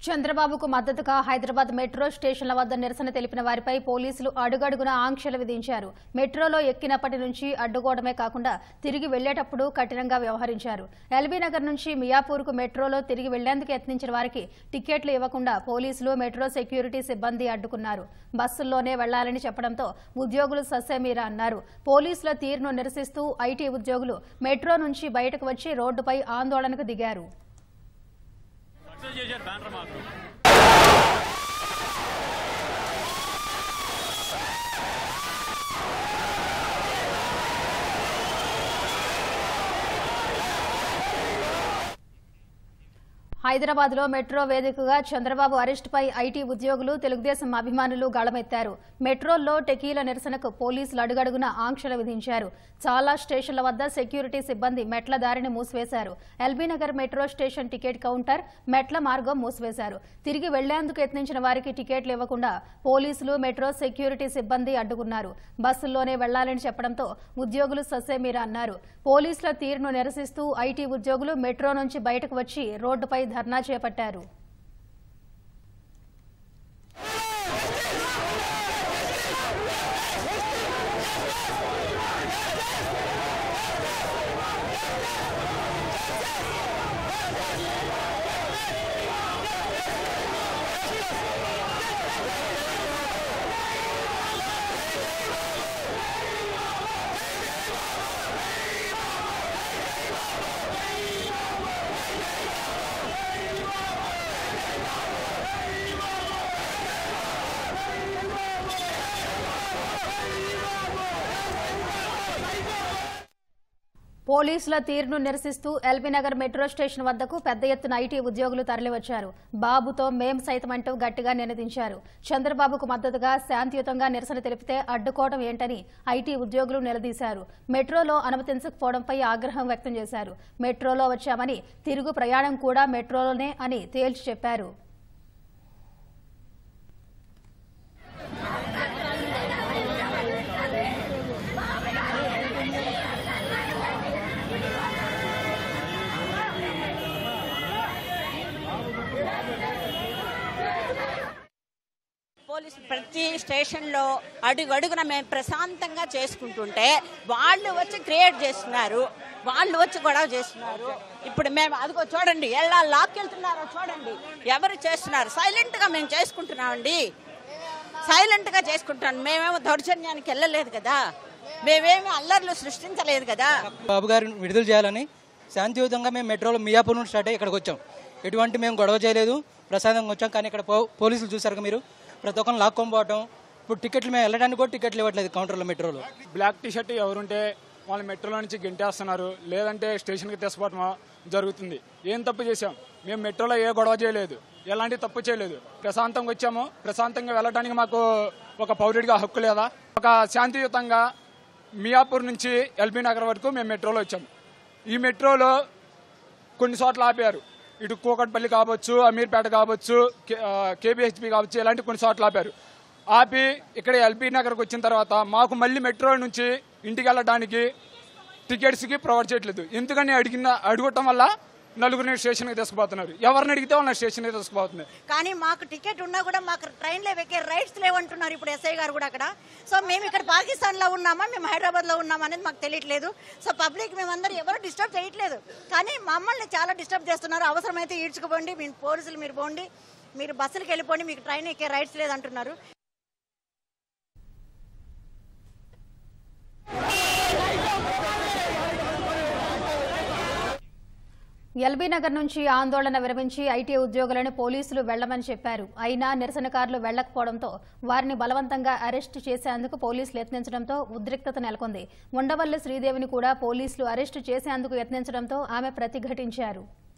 చంద్రబాబుకు మద్దతుగా హైదరాబాద్ మెట్రో స్టేషన్ల వద్ద నిరసన తెలిపిన వారిపై పోలీసులు అడుగడుగున ఆంక్షలు విధించారు మెట్రోలో ఎక్కినప్పటి నుంచి అడ్డుకోవడమే కాకుండా తిరిగి వెళ్లేటప్పుడు కఠినంగా వ్యవహరించారు ఎల్బీ నగర్ నుంచి మియాపూర్కు మెట్రోలో తిరిగి వెళ్లేందుకు యత్నించిన వారికి టికెట్లు ఇవ్వకుండా పోలీసులు మెట్రో సెక్యూరిటీ సిబ్బంది అడ్డుకున్నారు బస్సుల్లోనే వెళ్లాలని చెప్పడంతో ఉద్యోగులు సస్సేమీరా అన్నారు పోలీసుల తీరును నిరసిస్తూ ఐటీ ఉద్యోగులు మెట్రో నుంచి బయటకు వచ్చి రోడ్డుపై ఆందోళనకు దిగారు సక్సెస్ చేశారు బ్యానర్ మాత్రం హైదరాబాద్ లో మెట్రో వేదికగా చంద్రబాబు అరెస్టుపై ఐటీ ఉద్యోగులు తెలుగుదేశం అభిమానులు గళమెత్తారు మెట్రోల్లో టెకీల నిరసనకు పోలీసులు అడుగడుగున ఆంక్షలు విధించారు చాలా స్టేషన్ల వద్ద సెక్యూరిటీ సిబ్బంది మెట్ల దారిని మూసివేశారు LB Nagar metro station ticket counter మెట్ల మార్గం మూసివేశారు తిరిగి వెళ్లేందుకు యత్నించిన వారికి టికెట్లు ఇవ్వకుండా పోలీసులు మెట్రో సెక్యూరిటీ సిబ్బంది అడ్డుకున్నారు బస్సుల్లోనే వెళ్లాలని చెప్పడంతో ఉద్యోగులు ససేమీరా అన్నారు పోలీసుల తీరును నిరసిస్తూ ఐటీ ఉద్యోగులు మెట్రో నుంచి బయటకు వచ్చి రోడ్డుపై ధర్నా చేపట్టారు పోలీసుల తీరును నిరసిస్తూ ఎల్బీ నగర్ మెట్రో స్టేషన్ వద్దకు పెద్ద ఎత్తున ఐటీ ఉద్యోగులు తరలివచ్చారు బాబుతో మేం సైతం అంటూ గట్టిగా నినదించారు చంద్రబాబుకు మద్దతుగా శాంతియుతంగా నిరసన తెలిపితే అడ్డుకోవడం ఏంటని ఐటీ ఉద్యోగులు నిలదీశారు మెట్రోలో అనుమతించకపోవడంపై ఆగ్రహం వ్యక్తం చేశారు మెట్రోలో వచ్చామని తిరుగు ప్రయాణం కూడా మెట్రోలోనే అని తేల్చి చెప్పారు పోలీసు ప్రతి స్టేషన్లో అడుగడుగున మేము ప్రశాంతంగా చేసుకుంటుంటే వాళ్ళు వచ్చి క్రియేట్ చేస్తున్నారు వాళ్ళు వచ్చి గొడవ చేస్తున్నారు ఇప్పుడు మేము అదిగో చూడండి ఎలా లాక్కెళ్తున్నారో చూడండి ఎవరు చేస్తున్నారు సైలెంట్గా మేము చేసుకుంటున్నామండి సైలెంట్గా చేసుకుంటున్నాం మేమేమో దౌర్జన్యానికి వెళ్ళలేదు కదా మేమేమి అల్లర్లు సృష్టించలేదు కదా బాబు గారిని విడుదల చేయాలని శాంతియుతంగా మేము మెట్రోలో మియాపూర్ నుండి స్టార్ట్ అయ్యి ఇక్కడికి వచ్చాం ఎటువంటి మేము గొడవ చేయలేదు ప్రసాదంగా వచ్చాం కానీ ఇక్కడ పో- పోలీసులు చూసారు కదా మీరు ప్రతి ఒక్కరిని లాక్కొని పోవటం ఇప్పుడు టికెట్లు మేము వెళ్ళడానికి కూడా టికెట్లు ఇవ్వట్లేదు కౌంటర్లో మెట్రోలో బ్లాక్ టీ షర్ట్ ఎవరుంటే వాళ్ళు మెట్రోలో నుంచి గెంటేస్తున్నారు లేదంటే స్టేషన్కి తీసుకోవటం జరుగుతుంది ఏం తప్పు చేశాం మేము మెట్రోలో ఏ గొడవ చేయలేదు ఎలాంటి తప్పు చేయలేదు ప్రశాంతంగా వచ్చాము ప్రశాంతంగా వెళ్ళడానికి మాకు ఒక పౌరుడిగా హక్కు లేదా ఒక శాంతియుతంగా మియాపూర్ నుంచి ఎల్బీ నగర్ వరకు మేము మెట్రోలో వచ్చాము ఈ మెట్రోలో కొన్ని చోట్ల ఆపారు ఇటు కూకట్పల్లి కావచ్చు అమీర్పేట కావచ్చు కేబిహెచ్పి కావచ్చు ఇలాంటి కొన్ని చోట్ల ఆపారు ఆపి ఇక్కడ ఎల్బీ నగర్కి వచ్చిన తర్వాత మాకు మళ్ళీ మెట్రో నుంచి ఇంటికి వెళ్ళడానికి టికెట్స్కి ప్రొవైడ్ చేయట్లేదు ఎందుకని అడిగిన అడగటం వల్ల నలుగురిని స్టేషన్కి తీసుకుపోతున్నారు ఎవరిని అడిగితే వాళ్ళని స్టేషన్కి తీసుకుపోతున్నారు కానీ మాకు టికెట్ ఉన్నా కూడా మాకు ట్రైన్లో ఎక్కే రైట్స్ లేవంటున్నారు ఇప్పుడు ఎస్ఐ గారు కూడా అక్కడ సో మేము ఇక్కడ పాకిస్తాన్లో ఉన్నామా మేము హైదరాబాద్లో ఉన్నామా అనేది మాకు తెలియట్లేదు సో పబ్లిక్ మేమందరూ ఎవరు డిస్టర్బ్ చేయట్లేదు కానీ మమ్మల్ని చాలా డిస్టర్బ్ చేస్తున్నారు అవసరమైతే ఈడ్చుకుపోండి మీ పోలీసులు మీరు పోండి మీరు బస్సులకు వెళ్ళిపోండి మీకు ట్రైన్ ఎక్కే రైట్స్ లేదంటున్నారు ఎల్బీ నగర్ నుంచి ఆందోళన విరమించి ఐటీ ఉద్యోగులను పోలీసులు వెళ్లమని చెప్పారు అయినా నిరసనకారులు వెళ్లకపోవడంతో వారిని బలవంతంగా అరెస్టు చేసేందుకు పోలీసులు యత్నించడంతో ఉద్రిక్తత నెలకొంది ఉండవల్లి శ్రీదేవిని కూడా పోలీసులు అరెస్టు చేసేందుకు యత్నించడంతో ఆమె ప్రతిఘటించారు